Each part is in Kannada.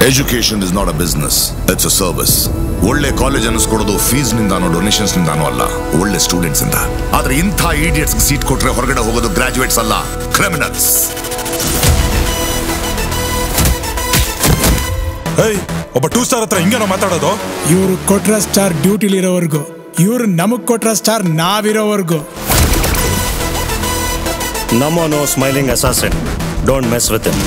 Education is not a business it's a service ಒಳ್ಳೆ ಕಾಲೇಜ್ ಅನ್ನಿಸ್ಕೊಡೋದು ಫೀಸ್ ನಿಂದಾನೋ ಡೊನೇಷನ್ಸ್ ನಿಂದಾನೋ ಅಲ್ಲ ಒಳ್ಳೆ ಸ್ಟೂಡೆಂಟ್ಸ್ ಇಂದ ಆದ್ರೆ ಇಂಥ ಈಡಿಯಟ್ಸ್ ಸೀಟ್ ಕೊಟ್ರೆ ಹೊರಗಡೆ ಹೋಗೋದು ಗ್ರಾಜುಯೇಟ್ಸ್ ಅಲ್ಲ ಕ್ರಿಮಿನಲ್ಸ್ ಏಯ್ ಒಬ್ಬ ಟೂ ಸ್ಟಾರ್ ಹತ್ರ ಹಿಂಗೇನೋ ಮಾತಾಡೋದು ಇವ್ರು ಕೊಟ್ರ ಸ್ಟಾರ್ ಡ್ಯೂಟಿಲಿರೋವರೆಗೂ ಇವ್ರು ನಮಗ್ ಕೊಟ್ರ ಸ್ಟಾರ್ ನಾವಿರೋವರೆಗೂ Namo no smiling assassin. Don't mess with him.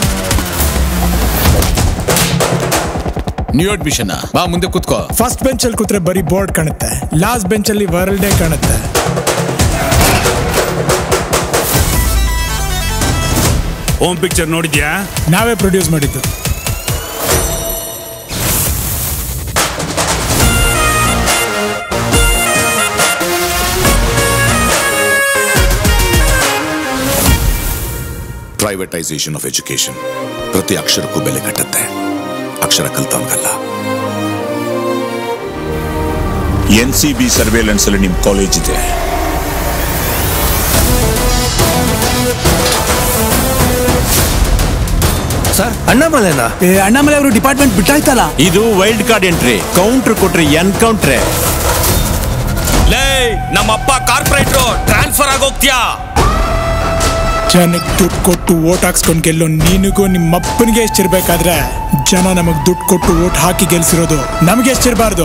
New admission ಬಾ ಮುಂದೆ ಕೂತ್ಕೋ ಫಸ್ಟ್ ಬೆಂಚಲ್ಲಿ ಕೂತ್ರೆ ಬರೀ ಬೋರ್ಡ್ ಕಾಣುತ್ತೆ ಲಾಸ್ಟ್ ಬೆಂಚಲ್ಲಿ ವರ್ಲ್ಡೇ ಕಾಣುತ್ತೆ ಹೋಮ್ ಪಿಕ್ಚರ್ ನೋಡಿದ್ಯಾ ನಾವೇ ಪ್ರೊಡ್ಯೂಸ್ ಮಾಡಿದ್ದು ಪ್ರೈವೇಟೈಸೇಷನ್ ಆಫ್ ಎಜುಕೇಶನ್ ಪ್ರತಿ ಅಕ್ಷರಕ್ಕೂ ಬೆಲೆ ಕಟ್ಟುತ್ತೆ ಅಕ್ಷರ ಕಲ್ತವನ್ಗಲ್ಲ ಎನ್ ಸಿ ಬಿ ಸರ್ವೇಲೆನ್ಸ್ ಅಲ್ಲಿ ನಿಮ್ ಕಾಲೇಜ್ ಇದೆ ಸರ್ ಅಣ್ಣಾಮಲೆನಾ ಅಣ್ಣಾಮಲೆ ಅವರು ಡಿಪಾರ್ಟ್ಮೆಂಟ್ ಬಿಟ್ಟಾಯ್ತಲ್ಲ ಇದು ವೈಲ್ಡ್ ಕಾರ್ಡ್ ಎಂಟ್ರಿ ಕೌಂಟರ್ ಕೊಟ್ರೆ ಎನ್ಕೌಂಟ್ರೆ ಲೇ ನಮ್ಮಪ್ಪ ಕಾರ್ಪೊರೇಟ್ರು ಟ್ರಾನ್ಸ್ಫರ್ ಆಗೋಗ್ತ್ಯಾ ಜನಕ್ಕೆ ದುಡ್ಡು ಕೊಟ್ಟು ಓಟ್ ಹಾಕ್ಸ್ಕೊಂಡು ಗೆಲ್ಲೋ ನೀನಿಗೂ ನಿಮ್ಮ ಅಪ್ಪನಿಗೆ ಎಷ್ಟಿರ್ಬೇಕಾದ್ರೆ ಜನ ನಮಗ್ ದುಡ್ಡು ಕೊಟ್ಟು ಓಟ್ ಹಾಕಿ ಗೆಲ್ಸಿರೋದು ನಮಗೆ ಎಷ್ಟಿರಬಾರ್ದು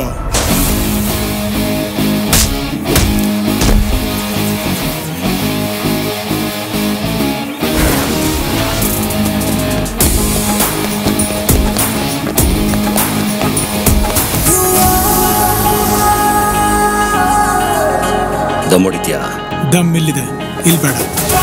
ದಮ್ ಹೊಡಿತ್ಯಾ ದಮ್ ಇಲ್ಲಿದೆ ಇಲ್ಲಿ ಬೇಡ